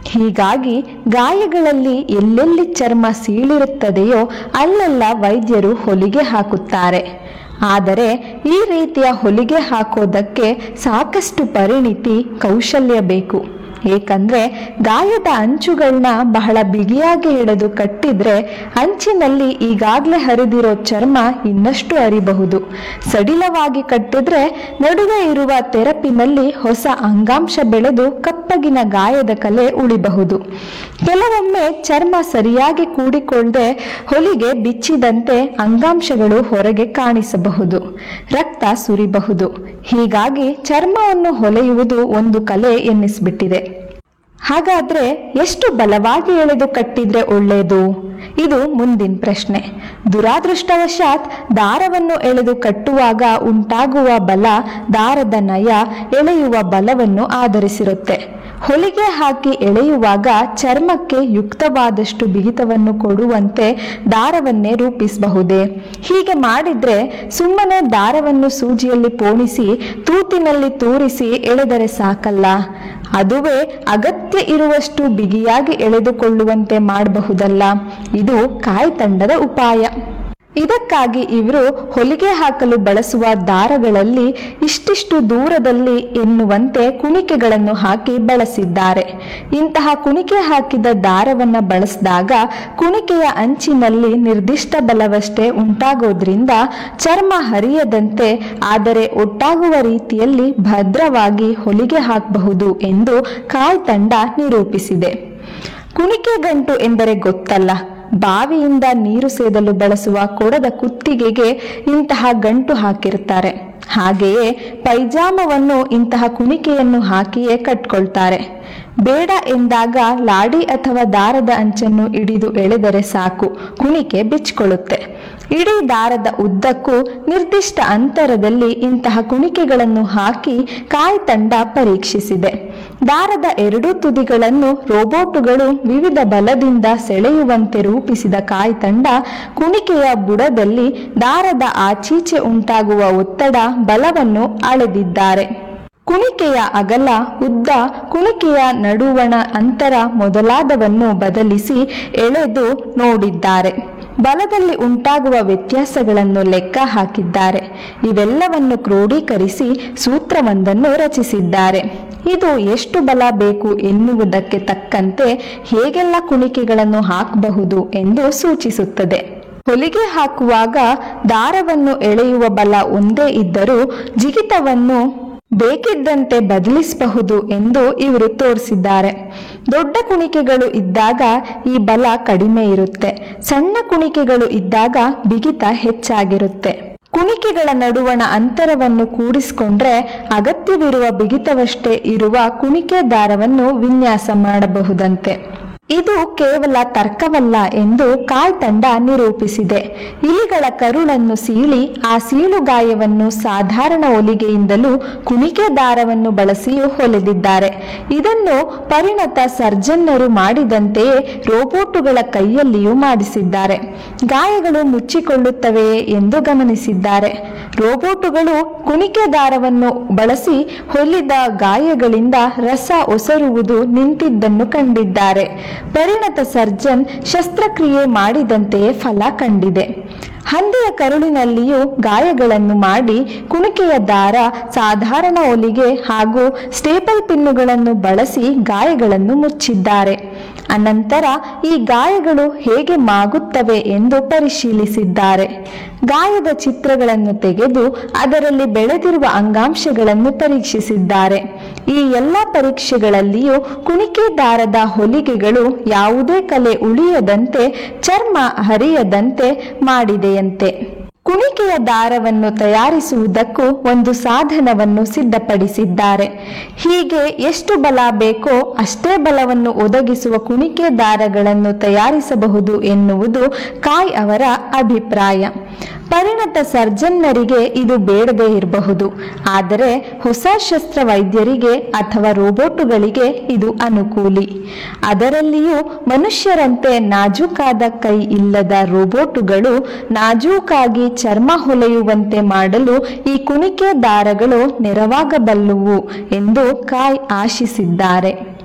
ಹೀಗಾಗಿ ಗಾಯಗಳಲ್ಲಿ ಎಲ್ಲೆಲ್ಲಿ ಚರ್ಮ ಸೀಳಿರುತ್ತದೆಯೋ ಅಲ್ಲೆಲ್ಲ ವೈದ್ಯರು ಹೊಲಿಗೆ ಹಾಕುತ್ತಾರೆ ಆದರೆ ಈ ರೀತಿಯ ಹೊಲಿಗೆ ಹಾಕೋದಕ್ಕೆ ಸಾಕಷ್ಟು ಪರಿಣಿತಿ ಕೌಶಲ್ಯ ಬೇಕು ಏಕೆಂದ್ರೆ ಗಾಯದ ಅಂಚುಗಳನ್ನ ಬಹಳ ಬಿಗಿಯಾಗಿ ಹಿಡಿದು ಕಟ್ಟಿದ್ರೆ ಅಂಚಿನಲ್ಲಿ ಈಗಾಗಲೇ ಹರಿದಿರೋ ಚರ್ಮ ಇನ್ನಷ್ಟು ಅರಿಬಹುದು ಸಡಿಲವಾಗಿ ಕಟ್ಟಿದ್ರೆ ನಡುವೆ ಇರುವ ತೆರಪಿನಲ್ಲಿ ಹೊಸ ಅಂಗಾಂಶ ಬೆಳೆದು ಕಪ್ಪಗಿನ ಗಾಯದ ಕಲೆ ಉಳಿಬಹುದು ಕೆಲವೊಮ್ಮೆ ಚರ್ಮ ಸರಿಯಾಗಿ ಕೂಡಿಕೊಳ್ಳದೆ ಹೊಲಿಗೆ ಬಿಚ್ಚಿದಂತೆ ಅಂಗಾಂಶಗಳು ಹೊರಗೆ ಕಾಣಿಸಬಹುದು ರಕ್ತ ಸುರಿಬಹುದು ಹೀಗಾಗಿ ಚರ್ಮವನ್ನು ಹೊಲೆಯುವುದು ಒಂದು ಕಲೆ ಎನ್ನಿಸ್ಬಿಟ್ಟಿದೆ ಹಾಗಾದ್ರೆ ಎಷ್ಟು ಬಲವಾಗಿ ಎಳೆದು ಕಟ್ಟಿದ್ರೆ ಒಳ್ಳೆಯದು ಇದು ಮುಂದಿನ ಪ್ರಶ್ನೆ ದುರಾದೃಷ್ಟವಶಾತ್ ದಾರವನ್ನು ಎಳೆದು ಕಟ್ಟುವಾಗ ಉಂಟಾಗುವ ಬಲ ದಾರದ ನಯ ಎಳೆಯುವ ಬಲವನ್ನು ಆಧರಿಸಿರುತ್ತೆ ಹೊಲಿಗೆ ಹಾಕಿ ಎಳೆಯುವಾಗ ಚರ್ಮಕ್ಕೆ ಯುಕ್ತವಾದಷ್ಟು ಬಿಗಿತವನ್ನು ಕೊಡುವಂತೆ ದಾರವನ್ನೇ ರೂಪಿಸಬಹುದೇ ಹೀಗೆ ಮಾಡಿದ್ರೆ ಸುಮ್ಮನೆ ದಾರವನ್ನು ಸೂಜಿಯಲ್ಲಿ ಪೋಣಿಸಿ ತೂತಿನಲ್ಲಿ ತೂರಿಸಿ ಎಳೆದರೆ ಸಾಕಲ್ಲ ಅದುವೇ ಅಗತ್ಯ ಇರುವಷ್ಟು ಬಿಗಿಯಾಗಿ ಎಳೆದುಕೊಳ್ಳುವಂತೆ ಮಾಡಬಹುದಲ್ಲ ಇದು ಕಾಯ್ತಂಡದ ಉಪಾಯ ಇದಕ್ಕಾಗಿ ಇವರು ಹೊಲಿಗೆ ಹಾಕಲು ಬಳಸುವ ದಾರಗಳಲ್ಲಿ ಇಷ್ಟಿಷ್ಟು ದೂರದಲ್ಲಿ ಎನ್ನುವಂತೆ ಕುಣಿಕೆಗಳನ್ನು ಹಾಕಿ ಬಳಸಿದ್ದಾರೆ ಇಂತಹ ಕುಣಿಕೆ ಹಾಕಿದ ದಾರವನ್ನ ಬಳಸಿದಾಗ ಕುಣಿಕೆಯ ಅಂಚಿನಲ್ಲಿ ನಿರ್ದಿಷ್ಟ ಬಲವಷ್ಟೇ ಉಂಟಾಗೋದ್ರಿಂದ ಚರ್ಮ ಹರಿಯದಂತೆ ಆದರೆ ಒಟ್ಟಾಗುವ ರೀತಿಯಲ್ಲಿ ಭದ್ರವಾಗಿ ಹೊಲಿಗೆ ಹಾಕಬಹುದು ಎಂದು ಕಾಯ್ ತಂಡ ನಿರೂಪಿಸಿದೆ ಕುಣಿಕೆ ಗಂಟು ಎಂದರೆ ಗೊತ್ತಲ್ಲ ಬಾವಿಯಿಂದ ನೀರು ಸೇದಲು ಬಳಸುವ ಕೊಡದ ಕುತ್ತಿಗೆಗೆ ಇಂತಹ ಗಂಟು ಹಾಕಿರ್ತಾರೆ ಹಾಗೆಯೇ ಪೈಜಾಮವನ್ನು ಇಂತಹ ಕುಣಿಕೆಯನ್ನು ಹಾಕಿಯೇ ಕಟ್ಕೊಳ್ತಾರೆ ಬೇಡ ಎಂದಾಗ ಲಾಡಿ ಅಥವಾ ದಾರದ ಅಂಚನ್ನು ಹಿಡಿದು ಎಳೆದರೆ ಸಾಕು ಕುಣಿಕೆ ಬಿಚ್ಕೊಳ್ಳುತ್ತೆ ಇಡೀ ದಾರದ ಉದ್ದಕ್ಕೂ ನಿರ್ದಿಷ್ಟ ಅಂತರದಲ್ಲಿ ಇಂತಹ ಕುಣಿಕೆಗಳನ್ನು ಹಾಕಿ ಕಾಯ್ ತಂಡ ಪರೀಕ್ಷಿಸಿದೆ ದಾರದ ಎರಡೂ ತುದಿಗಳನ್ನು ರೋಬೋಟುಗಳು ವಿವಿಧ ಬಲದಿಂದ ಸೆಳೆಯುವಂತೆ ರೂಪಿಸಿದ ಕಾಯ್ ತಂಡ ಕುಣಿಕೆಯ ಬುಡದಲ್ಲಿ ದಾರದ ಆಚೀಚೆ ಉಂಟಾಗುವ ಒತ್ತಡ ಬಲವನ್ನು ಅಳೆದಿದ್ದಾರೆ ಕುಣಿಕೆಯ ಅಗಲ ಉದ್ದ ಕುಣಿಕೆಯ ನಡುವಣ ಅಂತರ ಮೊದಲಾದವನ್ನು ಬದಲಿಸಿ ಎಳೆದು ನೋಡಿದ್ದಾರೆ ಬಲದಲ್ಲಿ ಉಂಟಾಗುವ ವ್ಯತ್ಯಾಸಗಳನ್ನು ಲೆಕ್ಕ ಹಾಕಿದ್ದಾರೆ ಇವೆಲ್ಲವನ್ನು ಕ್ರೋಢೀಕರಿಸಿ ಸೂತ್ರವೊಂದನ್ನು ರಚಿಸಿದ್ದಾರೆ ಇದು ಎಷ್ಟು ಬಲ ಬೇಕು ಎನ್ನುವುದಕ್ಕೆ ತಕ್ಕಂತೆ ಹೇಗೆಲ್ಲ ಕುಣಿಕೆಗಳನ್ನು ಹಾಕಬಹುದು ಎಂದು ಸೂಚಿಸುತ್ತದೆ ಹೊಲಿಗೆ ಹಾಕುವಾಗ ದಾರವನ್ನು ಎಳೆಯುವ ಬಲ ಒಂದೇ ಇದ್ದರೂ ಜಿಗಿತವನ್ನು ಬೇಕಿದ್ದಂತೆ ಬದಲಿಸಬಹುದು ಎಂದು ಇವರು ತೋರಿಸಿದ್ದಾರೆ ದೊಡ್ಡ ಕುಣಿಕೆಗಳು ಇದ್ದಾಗ ಈ ಬಲ ಕಡಿಮೆ ಇರುತ್ತೆ ಸಣ್ಣ ಕುಣಿಕೆಗಳು ಇದ್ದಾಗ ಬಿಗಿತ ಹೆಚ್ಚಾಗಿರುತ್ತೆ ಕುಣಿಕೆಗಳ ನಡುವಣ ಅಂತರವನ್ನು ಕೂಡಿಸಿಕೊಂಡ್ರೆ ಅಗತ್ಯವಿರುವ ಬಿಗಿತವಷ್ಟೇ ಇರುವ ಕುಣಿಕೆ ದಾರವನ್ನು ವಿನ್ಯಾಸ ಮಾಡಬಹುದಂತೆ ಇದು ಕೇವಲ ತರ್ಕವಲ್ಲ ಎಂದು ಕಾಯ್ ತಂಡ ನಿರೂಪಿಸಿದೆ ಇಲಿಗಳ ಕರುಳನ್ನು ಸೀಳಿ ಆ ಸೀಳುಗಾಯವನ್ನು ಸಾಧಾರಣ ಹೊಲಿಗೆಯಿಂದಲೂ ಕುಣಿಕೆ ದಾರವನ್ನು ಬಳಸಿಯೂ ಹೊಲೆದಿದ್ದಾರೆ ಇದನ್ನು ಪರಿಣತ ಸರ್ಜನ್ನರು ಮಾಡಿದಂತೆಯೇ ರೋಬೋಟುಗಳ ಕೈಯಲ್ಲಿಯೂ ಮಾಡಿಸಿದ್ದಾರೆ ಗಾಯಗಳು ಮುಚ್ಚಿಕೊಳ್ಳುತ್ತವೆಯೇ ಎಂದು ಗಮನಿಸಿದ್ದಾರೆ ರೋಬೋಟುಗಳು ಕುಣಿಕೆ ದಾರವನ್ನು ಬಳಸಿ ಹೊಲಿದ ಗಾಯಗಳಿಂದ ರಸ ಒಸರುವುದು ನಿಂತಿದ್ದನ್ನು ಕಂಡಿದ್ದಾರೆ ಪರಿಣತ ಸರ್ಜನ್ ಶಸ್ತ್ರಕ್ರಿಯೆ ಮಾಡಿದಂತೆಯೇ ಫಲ ಕಂಡಿದೆ ಹಂದಿಯ ಕರುಳಿನಲ್ಲಿಯೂ ಗಾಯಗಳನ್ನು ಮಾಡಿ ಕುಣಿಕೆಯ ದಾರ ಸಾಧಾರಣ ಹೊಲಿಗೆ ಹಾಗೂ ಸ್ಟೇಪಲ್ ಪಿನ್ನುಗಳನ್ನು ಬಳಸಿ ಗಾಯಗಳನ್ನು ಮುಚ್ಚಿದ್ದಾರೆ ಅನಂತರ ಈ ಗಾಯಗಳು ಹೇಗೆ ಮಾಗುತ್ತವೆ ಎಂದು ಪರಿಶೀಲಿಸಿದ್ದಾರೆ ಗಾಯದ ಚಿತ್ರಗಳನ್ನು ತೆಗೆದು ಅದರಲ್ಲಿ ಬೆಳೆದಿರುವ ಅಂಗಾಂಶಗಳನ್ನು ಪರೀಕ್ಷಿಸಿದ್ದಾರೆ ಈ ಎಲ್ಲ ಪರೀಕ್ಷೆಗಳಲ್ಲಿಯೂ ಕುಣಿಕೆ ದಾರದ ಹೊಲಿಗೆಗಳು ಯಾವುದೇ ಕಲೆ ಉಳಿಯದಂತೆ ಚರ್ಮ ಹರಿಯದಂತೆ ಮಾಡಿದೆಯಂತೆ ಕುಣಿಕೆಯ ದಾರವನ್ನು ತಯಾರಿಸುವುದಕ್ಕೂ ಒಂದು ಸಾಧನವನ್ನು ಸಿದ್ಧಪಡಿಸಿದ್ದಾರೆ ಹೀಗೆ ಎಷ್ಟು ಬಲ ಬೇಕೋ ಅಷ್ಟೇ ಬಲವನ್ನು ಒದಗಿಸುವ ಕುಣಿಕೆ ದಾರಗಳನ್ನು ತಯಾರಿಸಬಹುದು ಎನ್ನುವುದು ಕಾಯ್ ಅವರ ಅಭಿಪ್ರಾಯ ಪರಿಣತ ಸರ್ಜನ್ನರಿಗೆ ಇದು ಬೇಡದೇ ಇರಬಹುದು ಆದರೆ ಹೊಸ ಶಸ್ತ್ರ ವೈದ್ಯರಿಗೆ ಅಥವಾ ರೋಬೋಟುಗಳಿಗೆ ಇದು ಅನುಕೂಲಿ ಅದರಲ್ಲಿಯೂ ಮನುಷ್ಯರಂತೆ ನಾಜೂಕಾದ ಕೈ ಇಲ್ಲದ ರೋಬೋಟುಗಳು ನಾಜೂಕಾಗಿ ಚರ್ಮ ಹೊಲೆಯುವಂತೆ ಮಾಡಲು ಈ ಕುಣಿಕೆ ದಾರಗಳು ನೆರವಾಗಬಲ್ಲುವು ಎಂದು ಕಾಯ್ ಆಶಿಸಿದ್ದಾರೆ